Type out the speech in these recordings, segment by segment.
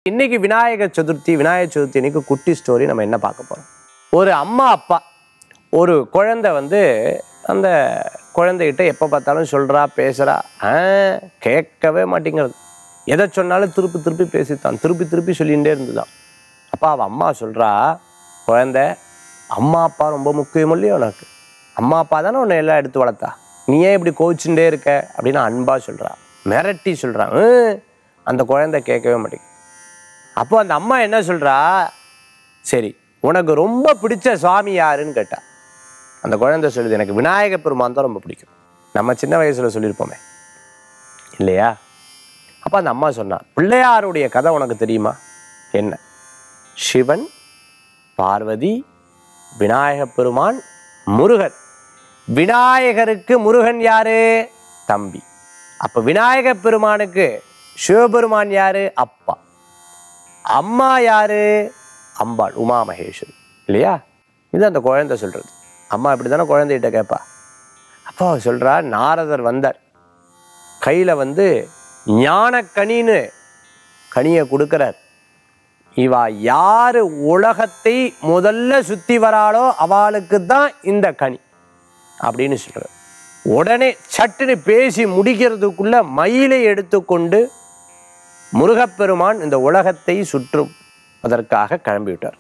இன்னைக்கு விநாயகர் சதுர்த்தி விநாயகர் சதுர்த்தி இன்னைக்கு குட்டி ஸ்டோரி நம்ம என்ன பார்க்க போறோம் ஒரு அம்மா அப்பா ஒரு குழந்தை வந்து அந்த குழந்தைகிட்ட எப்போ பார்த்தாலும் சொல்றா பேசுறா ஆ கேட்கவே மாட்டேங்கிறது எதை சொன்னாலும் திருப்பி திருப்பி பேசித்தான் திருப்பி திருப்பி சொல்லிகிட்டே இருந்துதான் அப்பா அவள் அம்மா சொல்றா குழந்தை அம்மா அப்பா ரொம்ப முக்கியம் இல்லையோ உனக்கு அம்மா அப்பா தானே உன்னை எல்லாம் எடுத்து வளர்த்தா நீ ஏன் இப்படி கோச்சுட்டே இருக்க அப்படின்னு அன்பா சொல்றா மிரட்டி சொல்றான் "ஹம்." அந்த குழந்தை கேட்கவே மாட்டேங்குது அப்போ அந்த அம்மா என்ன சொல்றா சரி உனக்கு ரொம்ப பிடிச்ச சுவாமி யாருன்னு கேட்டா அந்த குழந்தை சொல்லுது எனக்கு விநாயக பெருமான் தான் ரொம்ப பிடிக்கும் நம்ம சின்ன வயசுல சொல்லியிருப்போமே இல்லையா அப்போ அந்த அம்மா சொன்னா பிள்ளையாருடைய கதை உனக்கு தெரியுமா என்ன சிவன் பார்வதி விநாயக பெருமான் முருகன் விநாயகருக்கு முருகன் யாரு தம்பி அப்ப விநாயக பெருமானுக்கு சிவபெருமான் யாரு அப்பா அம்மா யாரு அம்பாள் உமா மகேஸ்வரி இல்லையா இது அந்த குழந்தை சொல்றது அம்மா இப்படி தானே குழந்தைகிட்ட கேட்பா அப்பா அவ சொல்றா நாரதர் வந்தார் கையில வந்து ஞானக்கனின்னு கனியை கொடுக்கிறார் இவா யாரு உலகத்தை முதல்ல சுத்தி வராளோ அவளுக்கு தான் இந்த கனி அப்படின்னு சொல்றார் உடனே சட்டுன்னு பேசி முடிக்கிறதுக்குள்ள மயிலை எடுத்துக்கொண்டு முருகப்பெருமான் இந்த உலகத்தை சுற்றும் அதற்காக கிளம்பிவிட்டார்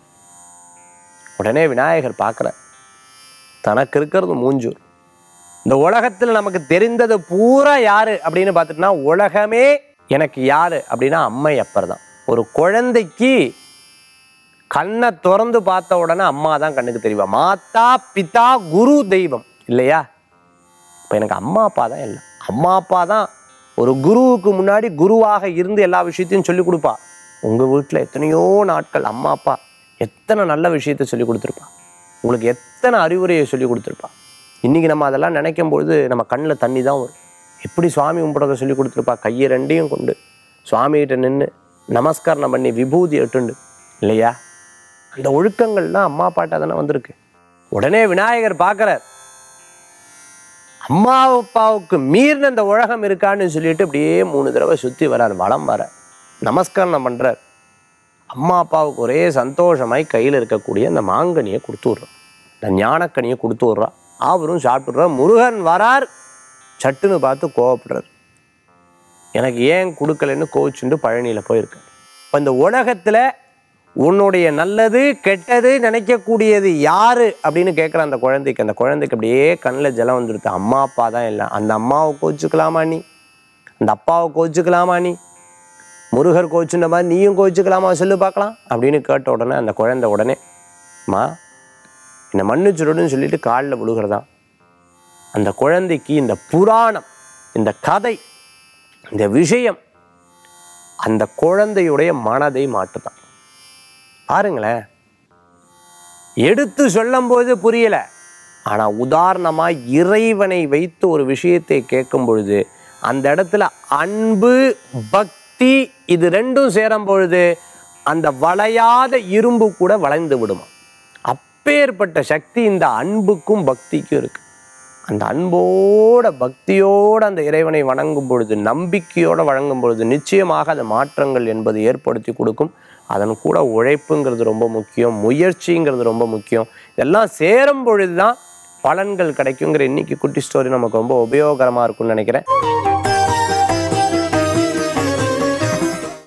உடனே விநாயகர் பார்க்குறார் தனக்கு இருக்கிறது மூஞ்சூர் இந்த உலகத்தில் நமக்கு தெரிந்தது பூரா யாரு அப்படின்னு பார்த்துட்டுனா உலகமே எனக்கு யாரு அப்படின்னா அம்மை அப்பர் தான் ஒரு குழந்தைக்கு கண்ணை திறந்து பார்த்த உடனே அம்மா தான் கண்ணுக்கு தெரியுவா மாதா பிதா குரு தெய்வம் இல்லையா இப்போ எனக்கு அம்மா அப்பா தான் இல்லை அம்மா அப்பா தான் ஒரு குருவுக்கு முன்னாடி குருவாக இருந்து எல்லா விஷயத்தையும் சொல்லி கொடுப்பா உங்கள் வீட்டில் எத்தனையோ நாட்கள் அம்மா அப்பா எத்தனை நல்ல விஷயத்தை சொல்லி கொடுத்துருப்பா உங்களுக்கு எத்தனை அறிவுரையை சொல்லி கொடுத்துருப்பா இன்றைக்கி நம்ம அதெல்லாம் நினைக்கும் பொழுது நம்ம கண்ணில் தண்ணி தான் வரும் எப்படி சுவாமி கும்பிட்றத சொல்லி கொடுத்துருப்பா கையை ரெண்டையும் கொண்டு சுவாமிகிட்ட நின்று நமஸ்காரம் பண்ணி விபூதி எட்டுண்டு இல்லையா அந்த ஒழுக்கங்கள்லாம் அம்மா அப்பாட்டா தானே வந்திருக்கு உடனே விநாயகர் பார்க்குறார் அம்மா அப்பாவுக்கு மீறின இந்த உலகம் இருக்கான்னு சொல்லிட்டு அப்படியே மூணு தடவை சுற்றி வரார் வலம் வர நமஸ்காரம் பண்ணுறார் அம்மா அப்பாவுக்கு ஒரே சந்தோஷமாய் கையில் இருக்கக்கூடிய அந்த மாங்கனியை கொடுத்து விட்றோம் இந்த ஞானக்கனியை கொடுத்து விட்றா அவரும் சாப்பிட்டுறார் முருகன் வரார் சட்டுன்னு பார்த்து கோவப்படுறார் எனக்கு ஏன் கொடுக்கலன்னு கோவிச்சுண்டு பழனியில் போயிருக்கேன் இப்போ இந்த உலகத்தில் உன்னுடைய நல்லது கெட்டது நினைக்கக்கூடியது யாரு அப்படின்னு கேட்குற அந்த குழந்தைக்கு அந்த குழந்தைக்கு அப்படியே கண்ணில் ஜலம் வந்துடுது அம்மா அப்பா தான் இல்லை அந்த அம்மாவை கோச்சுக்கலாமா நீ அந்த அப்பாவை கோச்சுக்கலாமா நீ முருகர் கோச்சுன்ற மாதிரி நீயும் கோச்சுக்கலாமா சொல்லு பார்க்கலாம் அப்படின்னு கேட்ட உடனே அந்த குழந்தை உடனே அம்மா என்னை மன்னிச்சுடுன்னு சொல்லிட்டு காலில் விழுகிறதான் அந்த குழந்தைக்கு இந்த புராணம் இந்த கதை இந்த விஷயம் அந்த குழந்தையுடைய மனதை மாட்டுதான் பாருங்களேன் எடுத்து சொல்லும்போது புரியல ஆனா உதாரணமா இறைவனை வைத்து ஒரு விஷயத்தை கேட்கும் பொழுது அந்த இடத்துல அன்பு பக்தி இது ரெண்டும் சேரும் பொழுது அந்த வளையாத இரும்பு கூட வளைந்து விடுமா அப்பேற்பட்ட சக்தி இந்த அன்புக்கும் பக்திக்கும் இருக்கு அந்த அன்போட பக்தியோட அந்த இறைவனை வணங்கும் பொழுது நம்பிக்கையோட வழங்கும் பொழுது நிச்சயமாக அந்த மாற்றங்கள் என்பது ஏற்படுத்தி கொடுக்கும் அதன் கூட உழைப்புங்கிறது ரொம்ப முக்கியம் முயற்சிங்கிறது ரொம்ப முக்கியம் இதெல்லாம் சேரும் பொழுது தான் பலன்கள் கிடைக்குங்கிற இன்னைக்கு குட்டி ஸ்டோரி நமக்கு ரொம்ப உபயோகரமாக இருக்கும்னு நினைக்கிறேன்